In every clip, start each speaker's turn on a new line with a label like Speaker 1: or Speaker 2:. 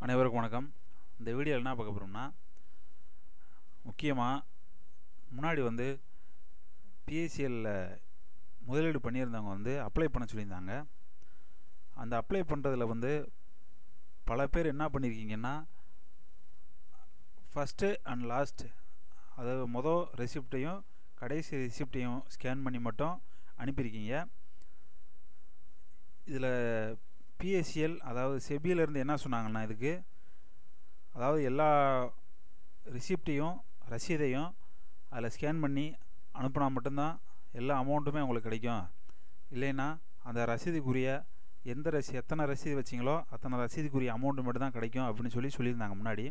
Speaker 1: அனைவருக்கும் வணக்கம் இந்த வீடியோவில் என்ன பார்க்க போகிறோம்னா முக்கியமாக முன்னாடி வந்து பிஎஸ்சிஎல்ல முதலீடு பண்ணியிருந்தவங்க வந்து அப்ளை பண்ண சொல்லியிருந்தாங்க அந்த அப்ளை பண்ணுறதுல வந்து பல பேர் என்ன பண்ணியிருக்கீங்கன்னா ஃபஸ்ட்டு அண்ட் லாஸ்ட் அதாவது மொதல் ரெசிப்டையும் கடைசி ரெசிப்டையும் ஸ்கேன் பண்ணி மட்டும் அனுப்பியிருக்கீங்க இதில் பிஎஸ்சிஎல் அதாவது செபியிலேருந்து என்ன சொன்னாங்கன்னா இதுக்கு அதாவது எல்லா ரிசிப்டையும் ரசீதையும் அதில் ஸ்கேன் பண்ணி அனுப்புனா மட்டும்தான் எல்லா அமௌண்ட்டுமே உங்களுக்கு கிடைக்கும் இல்லைன்னா அந்த ரசீதுக்குரிய எந்த ரசி எத்தனை ரசீது வச்சிங்களோ அத்தனை ரசீதுக்குரிய அமௌண்ட்டு மட்டும் தான் கிடைக்கும் அப்படின்னு சொல்லி சொல்லியிருந்தாங்க முன்னாடி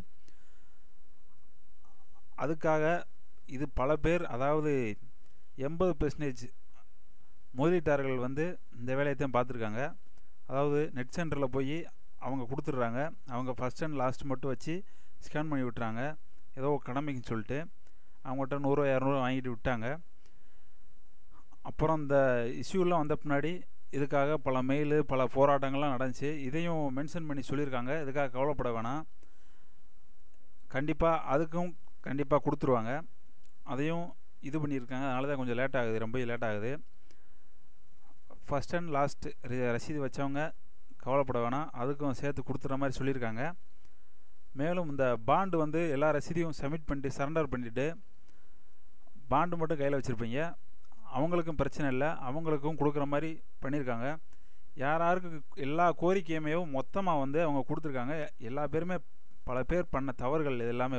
Speaker 1: அதுக்காக இது பல பேர் அதாவது எண்பது பெர்சன்டேஜ் முதலீட்டாளர்கள் வந்து இந்த வேலையத்தையும் பார்த்துருக்காங்க அதாவது நெட் சென்டரில் போய் அவங்க கொடுத்துட்றாங்க அவங்க ஃபஸ்ட் அண்ட் லாஸ்ட் மட்டும் வச்சு ஸ்கேன் பண்ணி விட்டுறாங்க ஏதோ கடமைக்குன்னு சொல்லிட்டு அவங்ககிட்ட நூறுரூவா இரநூறுவா வாங்கிட்டு விட்டாங்க அப்புறம் இந்த இஷ்யூலாம் வந்த பின்னாடி இதுக்காக பல மெயிலு பல போராட்டங்கள்லாம் நடந்துச்சு இதையும் மென்ஷன் பண்ணி சொல்லியிருக்காங்க இதுக்காக கவலைப்பட வேணாம் கண்டிப்பாக அதுக்கும் கண்டிப்பாக கொடுத்துருவாங்க அதையும் இது பண்ணியிருக்காங்க அதனால தான் கொஞ்சம் லேட் ஆகுது ரொம்ப லேட் ஆகுது ஃபஸ்ட் அண்ட் லாஸ்ட் ரசீது வச்சவங்க கவலைப்பட வேணாம் அதுக்கும் சேர்த்து கொடுத்துற மாதிரி சொல்லியிருக்காங்க மேலும் இந்த பாண்டு வந்து எல்லா ரசீதையும் சப்மிட் பண்ணிட்டு சரண்டர் பண்ணிவிட்டு பாண்டு மட்டும் கையில் வச்சுருப்பீங்க அவங்களுக்கும் பிரச்சனை இல்லை அவங்களுக்கும் கொடுக்குற மாதிரி பண்ணியிருக்காங்க யார் யாருக்கு எல்லா கோரிக்கையுமே மொத்தமாக வந்து அவங்க கொடுத்துருக்காங்க எல்லா பேருமே பல பேர் பண்ண தவறுகள் இது எல்லாமே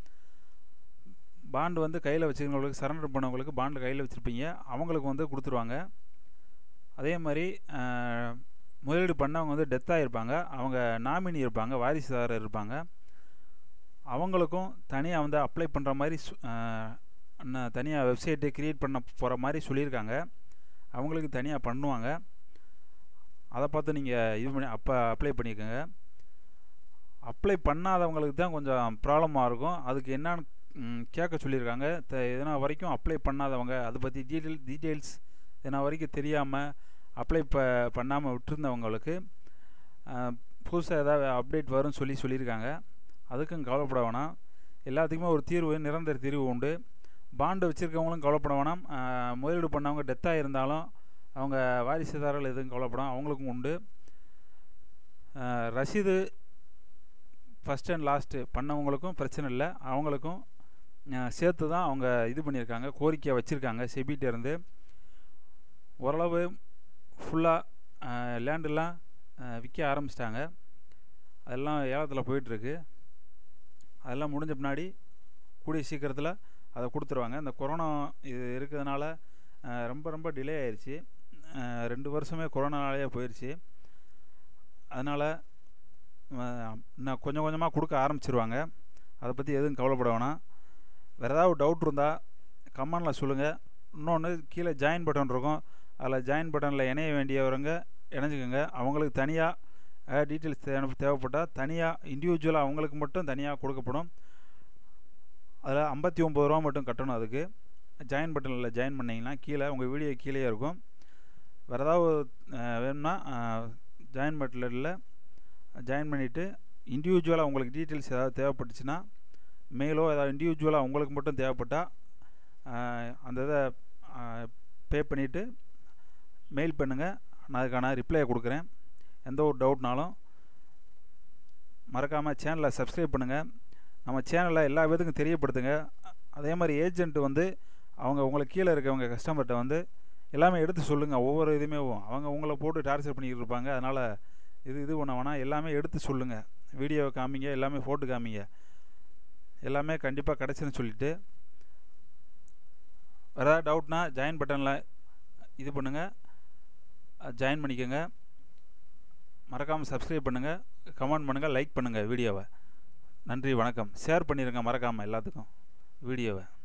Speaker 1: பாண்டு வந்து கையில் வச்சுருக்கவங்களுக்கு சரண்டர் பண்ணவங்களுக்கு பாண்டு கையில் வச்சுருப்பீங்க அவங்களுக்கு வந்து கொடுத்துருவாங்க அதே மாதிரி முதலீடு பண்ணவங்க வந்து டெத்தாக இருப்பாங்க அவங்க நாமினி இருப்பாங்க வாரிசுதாரர் இருப்பாங்க அவங்களுக்கும் தனியாக வந்து அப்ளை பண்ணுற மாதிரி தனியாக வெப்சைட்டு க்ரியேட் பண்ண போகிற மாதிரி சொல்லியிருக்காங்க அவங்களுக்கு தனியாக பண்ணுவாங்க அதை பார்த்து நீங்கள் இது பண்ணி அப்போ அப்ளை பண்ணிக்கோங்க அப்ளை பண்ணாதவங்களுக்கு தான் கொஞ்சம் ப்ராப்ளமாக இருக்கும் அதுக்கு என்னான்னு கேட்க சொல்லியிருக்காங்க த இதனா வரைக்கும் அப்ளை பண்ணாதவங்க அதை பற்றி டீட்டெயில் டீட்டெயில்ஸ் இதனா வரைக்கும் தெரியாமல் அப்ளை ப பண்ணாமல் விட்டுருந்தவங்களுக்கு புதுசாக ஏதாவது அப்டேட் வரும்னு சொல்லி சொல்லியிருக்காங்க அதுக்கும் கவலைப்பட வேணாம் எல்லாத்துக்குமே ஒரு தீர்வு நிரந்தர தீர்வு உண்டு பாண்டு வச்சுருக்கவங்களும் கவலைப்பட வேணாம் முதலீடு பண்ணவங்க டெத்தாக இருந்தாலும் அவங்க வாரிசுதாரர்கள் எதுவும் கவலைப்படாம் அவங்களுக்கும் உண்டு ரசீது ஃபஸ்ட் அண்ட் லாஸ்ட்டு பண்ணவங்களுக்கும் பிரச்சனை இல்லை அவங்களுக்கும் சேர்த்து தான் அவங்க இது பண்ணியிருக்காங்க கோரிக்கையை வச்சுருக்காங்க செபிகிட்டேருந்து ஓரளவு ஃபுல்லாக லேண்டெல்லாம் விற்க ஆரம்பிச்சிட்டாங்க அதெல்லாம் ஏலத்தில் போயிட்டுருக்கு அதெல்லாம் முடிஞ்ச பின்னாடி கூடிய சீக்கிரத்தில் அதை கொடுத்துருவாங்க இந்த கொரோனா இது இருக்கிறதுனால ரொம்ப ரொம்ப டிலே ஆயிடுச்சு ரெண்டு வருஷமே கொரோனாலேயே போயிடுச்சு அதனால் இன்னும் கொஞ்சம் கொஞ்சமாக கொடுக்க ஆரம்பிச்சிருவாங்க அதை பற்றி எதுவும் கவலைப்பட வேணாம் வேறு ஏதாவது டவுட் இருந்தால் கமெண்டில் சொல்லுங்கள் இன்னொன்று கீழே ஜாயின் பட்டன் இருக்கும் அதில் ஜாயின் பட்டனில் இணைய வேண்டியவங்க இணைஞ்சிக்கோங்க அவங்களுக்கு தனியாக டீட்டெயில்ஸ் தேவை தேவைப்பட்டால் தனியாக இண்டிவிஜுவலாக அவங்களுக்கு மட்டும் தனியாக கொடுக்கப்படும் அதில் ஐம்பத்தி ஒம்பது ரூபா மட்டும் கட்டணும் அதுக்கு ஜாயின் பட்டனில் ஜாயின் பண்ணிங்கன்னா கீழே உங்கள் வீடியோ கீழே இருக்கும் வேறு ஏதாவது வேணும்னா ஜாயின் பட்டனில் ஜாயின் பண்ணிவிட்டு இண்டிவிஜுவலாக உங்களுக்கு டீட்டெயில்ஸ் ஏதாவது தேவைப்பட்டுச்சுன்னா மெயிலோ ஏதாவது இண்டிவிஜுவலாக உங்களுக்கு மட்டும் தேவைப்பட்டால் அந்த இதை பே பண்ணிவிட்டு மெயில் பண்ணுங்கள் நான் அதுக்கான ரிப்ளையை கொடுக்குறேன் எந்த ஒரு டவுட்னாலும் மறக்காமல் சேனலை சப்ஸ்கிரைப் பண்ணுங்கள் நம்ம சேனலை எல்லா பேத்துக்கும் தெரியப்படுத்துங்க அதே மாதிரி ஏஜென்ட் வந்து அவங்க உங்களுக்கு கீழே இருக்கவங்க கஸ்டமர்கிட்ட வந்து எல்லாமே எடுத்து சொல்லுங்கள் ஒவ்வொரு இதுவுமே அவங்க உங்களை போட்டு டார்ச்சர் பண்ணிக்கிட்டு இருப்பாங்க அதனால் இது இது பண்ண வேணாம் எல்லாமே எடுத்து சொல்லுங்கள் வீடியோவை காமிங்க எல்லாமே ஃபோட்டோ காமிங்க எல்லாமே கண்டிப்பாக கிடச்சின்னு சொல்லிவிட்டு வேறு ஏதாவது டவுட்னா ஜாயின் பட்டனில் இது பண்ணுங்கள் ஜாயின் பண்ணிக்கோங்க மறக்காமல் சப்ஸ்கிரைப் பண்ணுங்கள் கமெண்ட் பண்ணுங்கள் லைக் பண்ணுங்கள் வீடியோவை நன்றி வணக்கம் ஷேர் பண்ணிடுங்க மறக்காமல் எல்லாத்துக்கும் வீடியோவை